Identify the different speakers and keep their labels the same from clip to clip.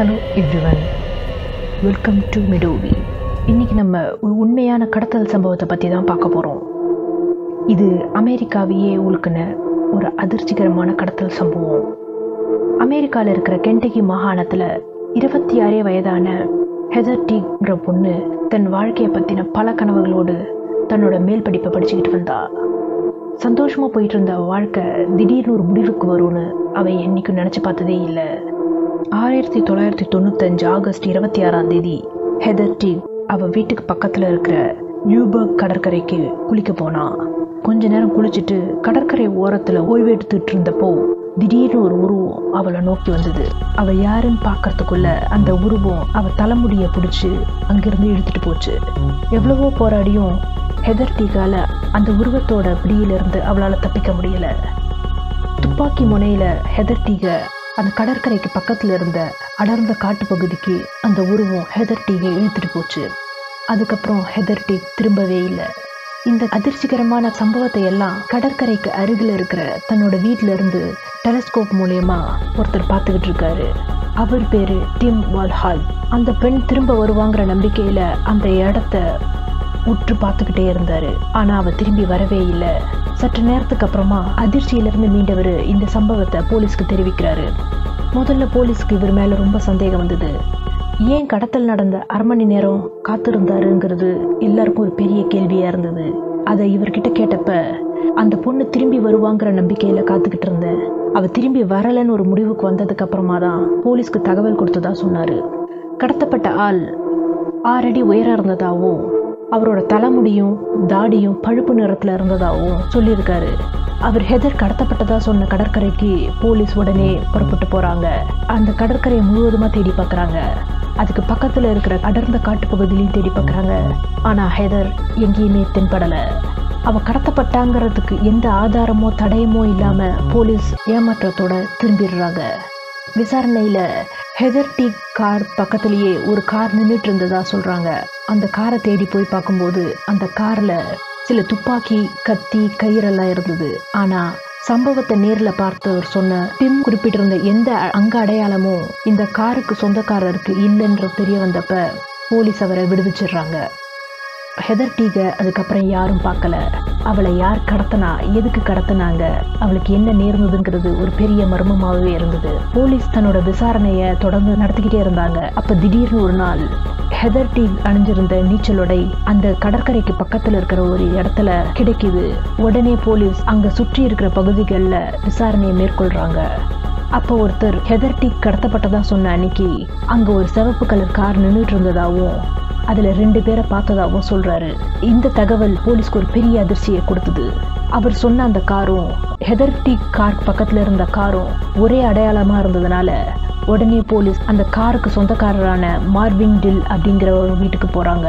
Speaker 1: hello everyone welcome to மிடோவி இன்னைக்கு நம்ம ஒரு உண்மையான கடத்தல் சம்பவத்தை பற்றி தான் பார்க்க போகிறோம் இது அமெரிக்காவையே உழுக்கின ஒரு அதிர்ச்சிகரமான கடத்தல் சம்பவம் அமெரிக்காவில் இருக்கிற கெண்டகி மாகாணத்தில் இருபத்தி ஆறே வயதான ஹெதர் டீங்கிற பொண்ணு தன் வாழ்க்கையை பற்றின பல கனவுகளோடு தன்னோட மேல் படிப்பை படிச்சுக்கிட்டு வந்தா சந்தோஷமாக போயிட்டு இருந்த அவ வாழ்க்கை திடீர்னு ஒரு முடிவுக்கு வரும்னு அவன் என்னைக்கும் நினச்சி பார்த்ததே இல்லை ஆயிரத்தி தொள்ளாயிரத்தி தொண்ணூத்தஞ்சு ஆகஸ்ட் இருபத்தி ஆறாம் தேதி ஹெதர் டீ அவ வீட்டுக்கு பக்கத்தில் இருக்கிற நியூபர்க் கடற்கரைக்கு குளிக்க போனா கொஞ்ச நேரம் குளிச்சுட்டு கடற்கரை ஓரத்தில் ஓய்வு எடுத்துட்டு இருந்தப்போ திடீர்னு ஒரு உருவம் அவளை நோக்கி வந்தது அவ யாருன்னு பார்க்கறதுக்குள்ள அந்த உருவம் அவ தலைமுடியை பிடிச்சி அங்கிருந்து இழுத்துட்டு போச்சு எவ்வளவோ போராடியும் ஹெதர் டீக்கால அந்த உருவத்தோட பிடியிலிருந்து அவளால் தப்பிக்க முடியல துப்பாக்கி முனையில ஹெதர் டீக அந்த கடற்கரைக்கு பக்கத்துல இருந்த அடர்ந்த காட்டு பகுதிக்கு அந்த உருவம் ஹெதர் டீகை இழுத்துட்டு போச்சு அதுக்கப்புறம் ஹெதர் டீ திரும்பவே இல்லை இந்த அதிர்ச்சிகரமான சம்பவத்தை எல்லாம் கடற்கரைக்கு அருகில் இருக்கிற தன்னோட வீட்ல இருந்து டெலஸ்கோப் மூலியமா ஒருத்தர் பார்த்துக்கிட்டு இருக்காரு அவர் பேரு டிம் வால்ஹால் அந்த பெண் திரும்ப வருவாங்கிற நம்பிக்கையில அந்த இடத்த உற்று பார்த்துக்கிட்டே இருந்தாரு ஆனா அவ திரும்பி வரவே இல்லை சற்று நேரத்துக்கு அப்புறமா அதிர்ச்சியிலிருந்து மீண்டவர் இந்த சம்பவத்தை போலீஸ்க்கு தெரிவிக்கிறாரு முதல்ல போலீஸ்க்கு இவர் மேல ரொம்ப சந்தேகம் வந்தது ஏன் கடத்தல் நடந்த அரை மணி நேரம் காத்திருந்தாருங்கிறது எல்லாருக்கும் ஒரு பெரிய கேள்வியா இருந்தது அதை இவர்கிட்ட கேட்டப்ப அந்த பொண்ணு திரும்பி வருவாங்கிற நம்பிக்கையில காத்துக்கிட்டு இருந்தேன் அவ திரும்பி வரலன்னு ஒரு முடிவுக்கு வந்ததுக்கு அப்புறமா தான் போலீஸ்க்கு தகவல் கொடுத்ததா சொன்னாரு கடத்தப்பட்ட ஆள் ஆறடி உயரம் இருந்ததாகவும் அவரோட தலைமுடியும் தாடியும் பழுப்பு நிறத்துல இருந்ததாகவும் சொல்லியிருக்காரு அவர் ஹெதர் கடத்தப்பட்டதா சொன்ன கடற்கரைக்கு போலீஸ் உடனே புறப்பட்டு போறாங்க அந்த கடற்கரையை முழுவதுமா தேடி பார்க்கறாங்க அதுக்கு பக்கத்துல இருக்கிற அடர்ந்த காட்டு பகுதியிலையும் தேடி பார்க்கறாங்க ஆனா ஹெதர் எங்கேயுமே தென்படல அவ கடத்தப்பட்டாங்கிறதுக்கு எந்த ஆதாரமோ தடயமோ இல்லாம போலீஸ் ஏமாற்றத்தோட திரும்பிடுறாங்க விசாரணையில ஹெதர் டீ கார் பக்கத்திலேயே ஒரு கார் நின்றுட்டு இருந்ததா சொல்றாங்க அந்த காரை தேடி போய் பார்க்கும்போது அந்த கார்ல சில துப்பாக்கி கத்தி கயிறெல்லாம் இருந்தது ஆனா சம்பவத்தை நேர்ல பார்த்தவர் சொன்ன டிம் குறிப்பிட்டிருந்த எந்த அங்க அடையாளமும் இந்த காருக்கு சொந்தக்காரருக்கு இல்லைன்றது தெரிய வந்தப்ப போலீஸ் அவரை விடுவிச்சிடுறாங்க ஹெதர் டீக அதுக்கப்புறம் யாரும் பார்க்கல அவளை யார் கடத்தினா எதுக்கு கடத்தினாங்க அவளுக்கு என்ன நேர்ந்ததுங்கிறது ஒரு பெரிய மர்மமாகவே இருந்தது போலீஸ் தன்னோட விசாரணையை தொடர்ந்து நடத்திக்கிட்டே இருந்தாங்க அப்ப திடீர்னு ஒரு நாள் ஹெதர் டீ அணிஞ்சிருந்த நீச்சலுடை அந்த கடற்கரைக்கு பக்கத்துல இருக்கிற ஒரு இடத்துல கிடைக்குது உடனே போலீஸ் அங்க சுற்றி இருக்கிற பகுதிகளில் விசாரணையை மேற்கொள்றாங்க அப்போ ஒருத்தர் ஹெதர் டீ கடத்தப்பட்டதா சொன்ன அன்னைக்கு அங்க ஒரு சிவப்பு கலர் கார் நின்றுட்டு இருந்ததாவும் அதுல ரெண்டு பேரை பார்த்ததாகவும் சொல்றாரு இந்த தகவல் போலீஸ்க்கு ஒரு பெரிய அதிர்ச்சியை கொடுத்தது அவர் சொன்ன அந்த காரும் ஹெதர் டீ கார் பக்கத்துல இருந்த காரும் ஒரே அடையாளமா இருந்ததுனால உடனே போலீஸ் அந்த காருக்கு சொந்தக்காரரான மார்வின் டில் அப்படிங்கிற ஒரு வீட்டுக்கு போறாங்க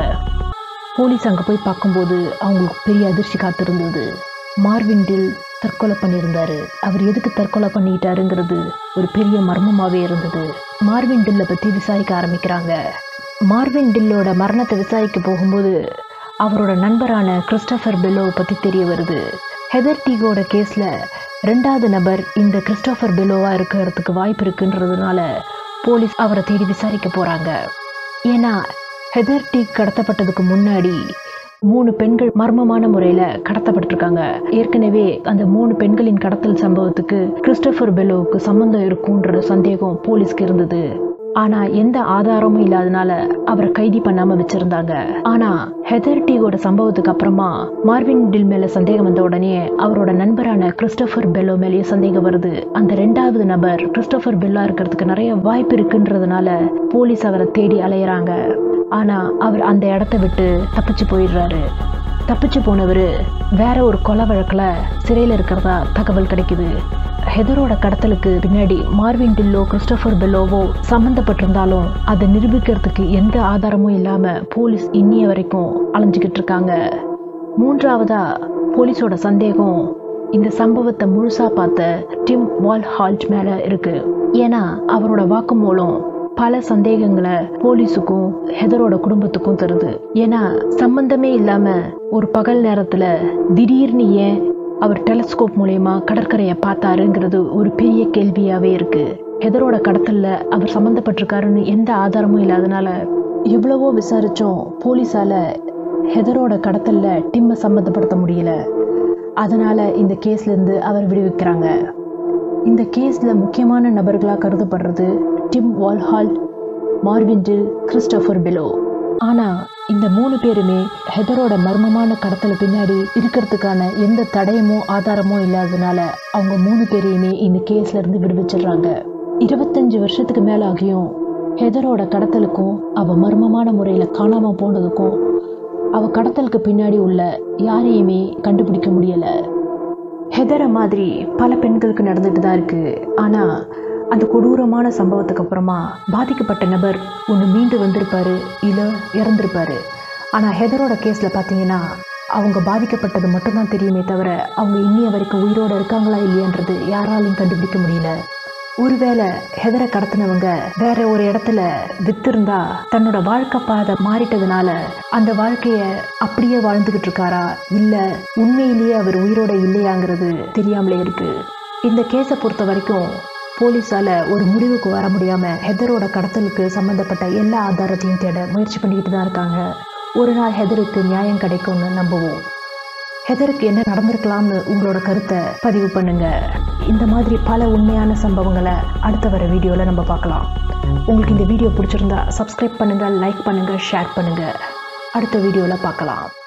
Speaker 1: போலீஸ் அங்க போய் பார்க்கும்போது அவங்களுக்கு பெரிய அதிர்ச்சி காத்திருந்தது மார்வின் டில் தற்கொலை பண்ணியிருந்தாரு அவர் எதுக்கு தற்கொலை பண்ணிக்கிட்டாருங்கிறது ஒரு பெரிய மர்மமாவே இருந்தது மார்வின் டில்லை பத்தி விசாரிக்க ஆரம்பிக்கிறாங்க மார்வின் டில்லோட மரணத்தை விசாரிக்க போகும்போது அவரோட நண்பரான கிறிஸ்டபர் பெல்லோவை பற்றி தெரிய வருது ஹெதர் டீகோட கேஸில் ரெண்டாவது நபர் இந்த கிறிஸ்டோஃபர் பெல்லோவா இருக்கிறதுக்கு வாய்ப்பு இருக்குன்றதுனால போலீஸ் அவரை தேடி விசாரிக்க போகிறாங்க ஏன்னா ஹெதர் டீ கடத்தப்பட்டதுக்கு முன்னாடி மூணு பெண்கள் மர்மமான முறையில் கடத்தப்பட்டிருக்காங்க ஏற்கனவே அந்த மூணு பெண்களின் கடத்தல் சம்பவத்துக்கு கிறிஸ்டோபர் பெல்லோவுக்கு சம்மந்தம் இருக்குன்ற சந்தேகம் போலீஸ்க்கு இருந்தது ஆனா எந்த ஆதாரமும் இல்லாதனால அவரை கைதி பண்ணாம வச்சிருந்தாங்க ஆனா ஹெதர் டீகோட சம்பவத்துக்கு அப்புறமா மார்வின் டில் மேல சந்தேகம் வந்த உடனே அவரோட நண்பரான கிறிஸ்டோபர் பெல்லோ மேலேயே சந்தேகம் வருது அந்த ரெண்டாவது நபர் கிறிஸ்டோபர் பெல்லா இருக்கிறதுக்கு நிறைய வாய்ப்பு இருக்குன்றதுனால போலீஸ் அவரை தேடி அலையிறாங்க ஆனா அவர் அந்த இடத்த விட்டு தப்பிச்சு போயிடுறாரு தப்பிச்சு போனவர் வேற ஒரு கொலை வழக்கில் சிறையில் இருக்கிறதா தகவல் கிடைக்குது ஹெதரோட கடத்தலுக்கு பின்னாடி மார்வின் டில்லோ கிறிஸ்டோபர் பெல்லோவோ சம்மந்தப்பட்டிருந்தாலும் அதை நிரூபிக்கிறதுக்கு எந்த ஆதாரமும் இல்லாம போலீஸ் இன்னிய வரைக்கும் அலைஞ்சுக்கிட்டு இருக்காங்க மூன்றாவதா போலீஸோட சந்தேகம் இந்த சம்பவத்தை முழுசா பார்த்த டிம் வால் ஹால்ட் மேல இருக்கு ஏன்னா அவரோட வாக்குமூலம் பல சந்தேகங்களை போலீஸுக்கும் ஹெதரோட குடும்பத்துக்கும் தருது ஏன்னா சம்பந்தமே இல்லாம ஒரு பகல் நேரத்துல திடீர்னு ஏன் அவர் டெலஸ்கோப் மூலயமா கடற்கரையை பார்த்தாருங்கிறது ஒரு பெரிய கேள்வியாவே இருக்கு ஹெதரோட கடத்தல்ல அவர் சம்மந்தப்பட்டிருக்காருன்னு எந்த ஆதாரமும் இல்லாதனால எவ்வளவோ விசாரிச்சோம் போலீஸால ஹெதரோட கடத்தல்ல டிம்மை சம்மந்தப்படுத்த முடியல அதனால இந்த கேஸ்ல இருந்து அவர் விடுவிக்கிறாங்க இந்த கேஸ்ல முக்கியமான நபர்களாக கருதப்படுறது டிம் வால்ஹால் மார்வின்டில் கிறிஸ்டோபர் பெலோ ஆனா இந்த மூணு பேருமே ஹெதரோட மர்மமான கடத்தல் பின்னாடி இருக்கிறதுக்கான எந்த தடயமோ ஆதாரமோ இல்லாததுனால அவங்க மூணு பேரையுமே இந்த கேஸ்ல இருந்து விடுவிச்சிடுறாங்க இருபத்தஞ்சு வருஷத்துக்கு மேல ஆகியும் ஹெதரோட கடத்தலுக்கும் அவ மர்மமான முறையில காணாம போனதுக்கும் அவ கடத்தலுக்கு பின்னாடி உள்ள யாரையுமே கண்டுபிடிக்க முடியல ஹெதரை மாதிரி பல பெண்களுக்கு நடந்துட்டு தான் இருக்கு ஆனா அந்த கொடூரமான சம்பவத்துக்கு அப்புறமா பாதிக்கப்பட்ட நபர் ஒன்று மீண்டு வந்திருப்பாரு இல்லை இறந்திருப்பாரு ஆனால் ஹெதரோட கேஸில் பார்த்தீங்கன்னா அவங்க பாதிக்கப்பட்டது மட்டும்தான் தெரியுமே தவிர அவங்க இன்னிய வரைக்கும் உயிரோடு இருக்காங்களா இல்லையான்றது யாராலையும் கண்டுபிடிக்க முடியல ஒருவேளை ஹெதரை கடத்தினவங்க வேற ஒரு இடத்துல வித்திருந்தா தன்னோட வாழ்க்கை பாதை மாறிட்டதுனால அந்த வாழ்க்கைய அப்படியே வாழ்ந்துகிட்டு இருக்காரா இல்ல உண்மையிலேயே அவர் உயிரோட இல்லையாங்கிறது தெரியாமலே இருக்கு இந்த கேஸை பொறுத்த வரைக்கும் போலீஸால ஒரு முடிவுக்கு வர முடியாம ஹெதரோட கடத்தலுக்கு சம்பந்தப்பட்ட எல்லா ஆதாரத்தையும் தேட முயற்சி பண்ணிக்கிட்டு தான் இருக்காங்க ஒரு நாள் ஹெதருக்கு நியாயம் கிடைக்கும்னு நம்புவோம் ஹெதருக்கு என்ன நடந்திருக்கலாம்னு உங்களோட கருத்தை பதிவு பண்ணுங்க இந்த மாதிரி பல உண்மையான சம்பவங்களை அடுத்த வர வீடியோவில் நம்ம பார்க்கலாம் உங்களுக்கு இந்த வீடியோ பிடிச்சிருந்தா சப்ஸ்கிரைப் பண்ணுங்க லைக் பண்ணுங்க ஷேர் பண்ணுங்க அடுத்த வீடியோவில் பார்க்கலாம்